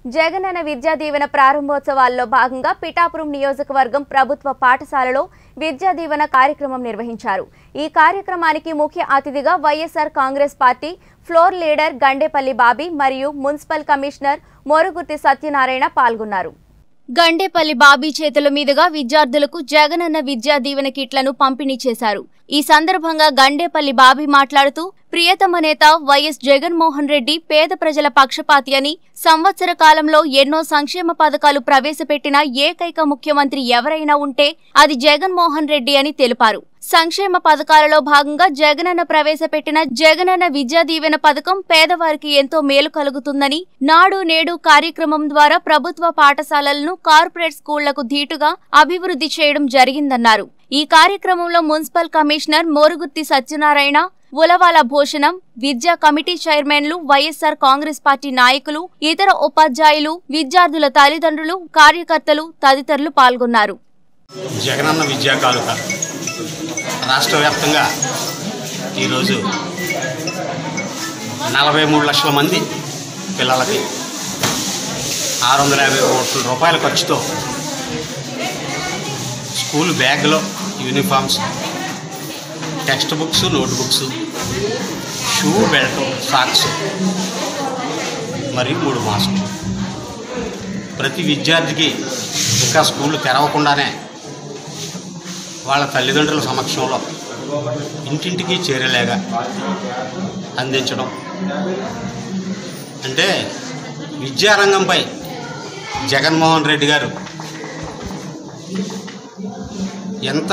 జగనన్న విద్యా దీవెన ప్రారంభోత్సవాల్లో భాగంగా పిఠాపురం నియోజకవర్గం ప్రభుత్వ పాఠశాలలో విద్యా దీవెన కార్యక్రమం నిర్వహించారు ఈ కార్యక్రమానికి ముఖ్య అతిథిగా YSR Congress party floor leader Gandepalli Bobby మరియు మున్సిపల్ కమిషనర్ మోరుగుర్తి సత్యనారాయణ పాల్గొన్నారు గండేపల్లి బాబీ చేతుల మీదుగా విద్యార్థులకు జగనన్న విద్యా దీవెన కిట్లను పంపిణీ చేశారు ఈ సందర్భంగా గండేపల్లి బాబీ మాట్లాడుతూ ప్రియతమ నేత వైఎస్ జగన్మోహన్ రెడ్డి పేద ప్రజల పక్షపాతి అని సంవత్సర కాలంలో ఎన్నో సంక్షేమ పథకాలు ప్రవేశపెట్టిన ఏకైక ముఖ్యమంత్రి ఎవరైనా ఉంటే అది జగన్మోహన్ రెడ్డి అని తెలిపారు సంక్షేమ పథకాలలో భాగంగా జగనన్న ప్రవేశపెట్టిన జగనన్న విద్యా దీవెన పథకం పేదవారికి ఎంతో మేలు కలుగుతుందని నాడు నేడు కార్యక్రమం ద్వారా ప్రభుత్వ పాఠశాలలను కార్పొరేట్ స్కూళ్లకు ధీటుగా అభివృద్ధి చేయడం జరిగిందన్నారు ఈ కార్యక్రమంలో మున్సిపల్ కమిషనర్ మోరుగుర్తి సత్యనారాయణ ఉలవాల భూషణం విద్యా కమిటీ చైర్మన్లు వైఎస్ఆర్ కాంగ్రెస్ పార్టీ నాయకులు ఇతర ఉపాధ్యాయులు విద్యార్థుల తల్లిదండ్రులు కార్యకర్తలు తదితరులు పాల్గొన్నారు జగనన్న విద్యా కానుక రాష్ట్ర వ్యాప్తంగా ఈరోజు నలభై మూడు లక్షల మంది పిల్లలకి ఆరు వందల యాభై కోట్ల రూపాయల ఖర్చుతో స్కూల్ బ్యాగ్లో uniforms text books note books shoe belt socks మరియు మూడు మాస్కులు ప్రతి విద్యార్థికి ఇంకా స్కూళ్ళు తెరవకుండానే వాళ్ళ తల్లిదండ్రుల సమక్షంలో ఇంటింటికి చేరేలాగా అందించడం అంటే విద్యారంగంపై జగన్మోహన్ రెడ్డి గారు ఎంత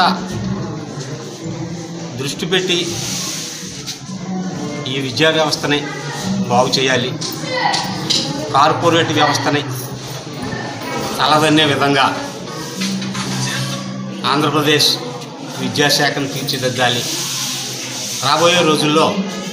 దృష్టి పెట్టి ఈ విద్యా వ్యవస్థని బాగు చేయాలి కార్పొరేట్ వ్యవస్థని తలదన్నే విధంగా ఆంధ్రప్రదేశ్ విద్యాశాఖను తీర్చిదిద్దాలి రాబోయే రోజుల్లో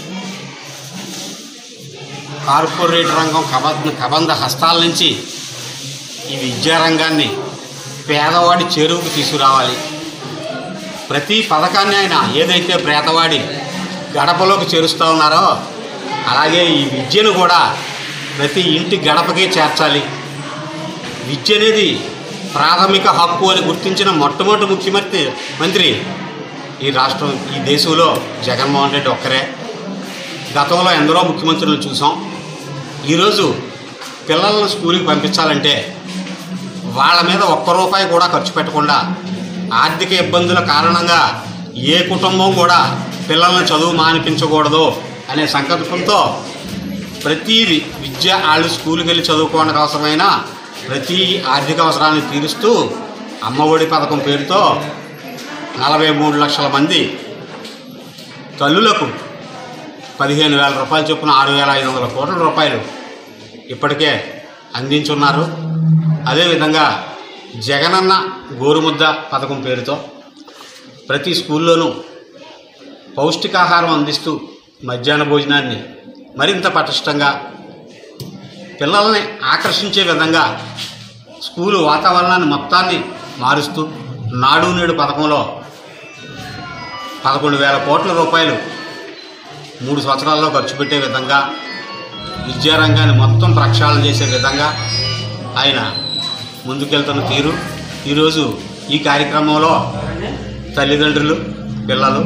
కార్పొరేట్ రంగం కబంధ కబంధ హస్తాల నుంచి ఈ విద్యారంగాన్ని పేదవాడి చేరువుకు తీసుకురావాలి ప్రతి పథకాన్ని ఆయన ఏదైతే పేదవాడి గడపలోకి చేరుస్తూ ఉన్నారో అలాగే ఈ విద్యను కూడా ప్రతి ఇంటి గడపకే చేర్చాలి విద్య అనేది ప్రాథమిక హక్కు అని గుర్తించిన మొట్టమొదటి ముఖ్యమంత్రి మంత్రి ఈ రాష్ట్రం ఈ దేశంలో జగన్మోహన్ రెడ్డి ఒక్కరే గతంలో ఎందరో ముఖ్యమంత్రులు చూసాం ఈరోజు పిల్లలను స్కూల్కి పంపించాలంటే వాళ్ళ మీద ఒక్క రూపాయి కూడా ఖర్చు పెట్టకుండా ఆర్థిక ఇబ్బందుల కారణంగా ఏ కుటుంబం కూడా పిల్లల్ని చదువు మానిపించకూడదు అనే సంకల్పంతో ప్రతి వి- విద్య వాళ్ళు స్కూల్కి వెళ్ళి చదువుకోవడానికి అవసరమైన ప్రతి ఆర్థిక అవసరాన్ని తీరుస్తూ అమ్మఒడి పథకం పేరుతో నలభై మూడు లక్షల మంది తల్లులకు పదిహేను వేల రూపాయలు చొప్పున ఆరు వేల ఐదు వందల కోట్ల రూపాయలు ఇప్పటికే అందించున్నారు అదేవిధంగా జగనన్న గోరుముద్ద పథకం పేరుతో ప్రతి స్కూల్లోనూ పౌష్టికాహారం అందిస్తూ మధ్యాహ్న భోజనాన్ని మరింత పటిష్టంగా పిల్లల్ని ఆకర్షించే విధంగా స్కూలు వాతావరణాన్ని మొత్తాన్ని మారుస్తూ నాడు నేడు పథకంలో పదకొండు వేల కోట్ల రూపాయలు మూడు సంవత్సరాల్లో ఖర్చు పెట్టే విధంగా విద్యారంగాన్ని మొత్తం ప్రక్షాళన చేసే విధంగా ఆయన ముందుకెళ్తున్న తీరు ఈరోజు ఈ కార్యక్రమంలో తల్లిదండ్రులు పిల్లలు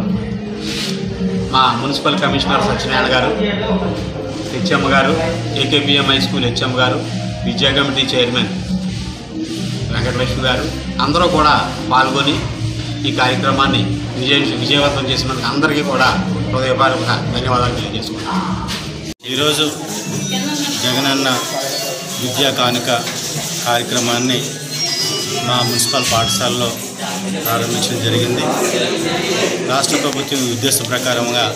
మా మున్సిపల్ కమిషనర్ సత్యనారాయణ గారు హెచ్ఎం గారు ఏకేబిఎం హై స్కూల్ హెచ్ఎం గారు విద్యా కమిటీ చైర్మన్ వెంకటలక్ష్మి గారు అందరూ కూడా పాల్గొని ఈ కార్యక్రమాన్ని విజయ విజయవంతం చేసినందుకు అందరికీ కూడా హృదయపూర్వక ధన్యవాదాలు తెలియజేసుకుంటాను ఈరోజు జగనన్న విద్యా కానుక కార్యక్రమాన్ని మా మున్సిపల్ పాఠశాలలో ప్రారంభించడం జరిగింది రాష్ట్ర ప్రభుత్వం ఉద్దేశం ప్రకారంగా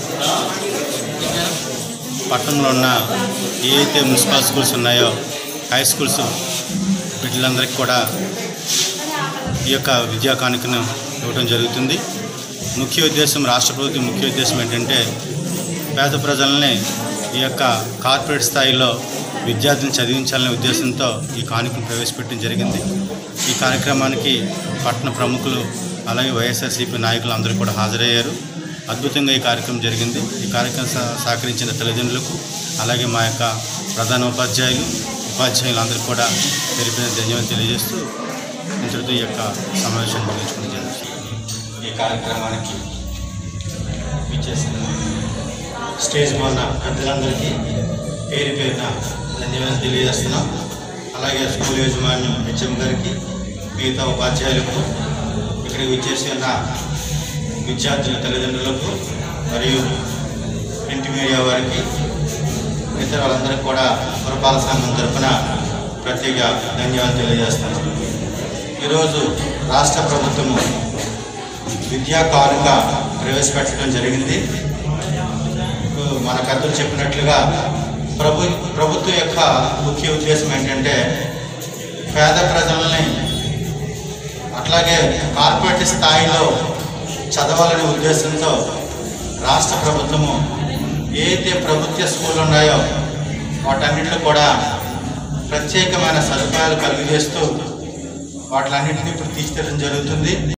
పట్టణంలో ఉన్న ఏ అయితే మున్సిపల్ స్కూల్స్ ఉన్నాయో హై స్కూల్స్ బిడ్డలందరికీ కూడా ఈ యొక్క విద్యా కానుకను ఇవ్వడం జరుగుతుంది ముఖ్య ఉద్దేశం రాష్ట్ర ప్రభుత్వం ముఖ్య ఉద్దేశం ఏంటంటే పేద ప్రజల్ని ఈ యొక్క కార్పొరేట్ స్థాయిలో విద్యార్థిని చదివించాలనే ఉద్దేశంతో ఈ కానుకను ప్రవేశపెట్టడం జరిగింది ఈ కార్యక్రమానికి పట్టణ ప్రముఖులు అలాగే వైఎస్ఆర్సీపీ నాయకులు అందరూ కూడా హాజరయ్యారు అద్భుతంగా ఈ కార్యక్రమం జరిగింది ఈ కార్యక్రమం సహ- సహకరించిన తల్లిదండ్రులకు అలాగే మా యొక్క ప్రధాన ఉపాధ్యాయులు ఉపాధ్యాయులందరికీ కూడా తెలిపిన ధన్యవాదాలు తెలియజేస్తూ ఇంతటితో ఈ యొక్క సమావేశాన్ని ముగించుకుని జరుగుతుంది ఈ కార్యక్రమానికి విచ్చేసిన స్టేజ్ మొన్న పెద్దలందరికీ పేరు పేరున ధన్యవాదాలు తెలియజేస్తున్నాం అలాగే స్కూల్ యాజమాన్యం హెచ్ఎం గారికి మిగతా ఉపాధ్యాయులకు ఇక్కడికి విచ్చేసి ఉన్న విద్యార్థుల తల్లిదండ్రులకు మరియు ప్రింట్ మీడియా వారికి ఇతర వాళ్ళందరికీ కూడా పురపాలక సంఘం తరఫున ప్రత్యేక ధన్యవాదాలు తెలియజేస్తున్నాం ఈరోజు రాష్ట్ర ప్రభుత్వము విద్యా కానుక ప్రవేశపెట్టడం జరిగింది ఇప్పుడు మన పెద్దలు చెప్పినట్లుగా ప్రభు ప్రభుత్వం యొక్క ముఖ్య ఉద్దేశం ఏంటంటే పేద ప్రజలని అట్లాగే కార్పొరేట్ స్థాయిలో చదవాలనే ఉద్దేశంతో రాష్ట్ర ప్రభుత్వము ఏదైతే ప్రభుత్వ స్కూళ్ళు ఉన్నాయో వాటన్నిటిలో కూడా ప్రత్యేకమైన సదుపాయాలు కలిగజేస్తూ వాటిలన్నింటినీ ఇప్పుడు తీర్చిదిద్దడం జరుగుతుంది